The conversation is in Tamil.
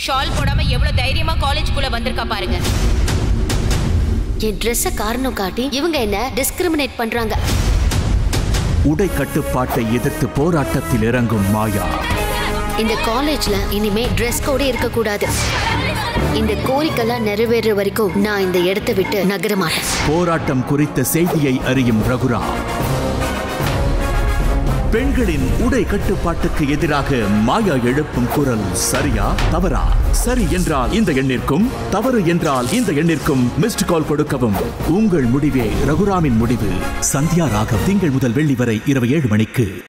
ஷால் போடாம எவ்வளவு தைரியமா காலேஜ்குள்ள வந்திருக்கா பாருங்க என் ட்ரெஸ்ஸை காரணம் காட்டி இவங்க என்ன டிஸ்கிரிமினேட் பண்றாங்க உடை கட்டுப்பாட்டை எதிர்த்து போராட்டத்தில் இறங்கும் மாயா இந்த காலேஜ்ல இனிமே ட்ரெஸ் கோடே இருக்க கூடாது இந்த கோரிக்கைலாம் நிறைவேற வரைக்கும் நான் இந்த இடத்தை விட்டு நகர மாட்டேன் போராட்டம் குறித்த செய்தியை அறியும் ரகுராம் பெண்களின் உடை கட்டுப்பாட்டுக்கு எதிராக மாயா எழுப்பும் குரல் சரியா தவறா சரி என்றால் இந்த எண்ணிற்கும் தவறு என்றால் இந்த எண்ணிற்கும் மிஸ்டு கால் கொடுக்கவும் உங்கள் முடிவே ரகுராமின் முடிவு சந்தியா ராகம் திங்கள் முதல் வெள்ளி வரை இரவு ஏழு மணிக்கு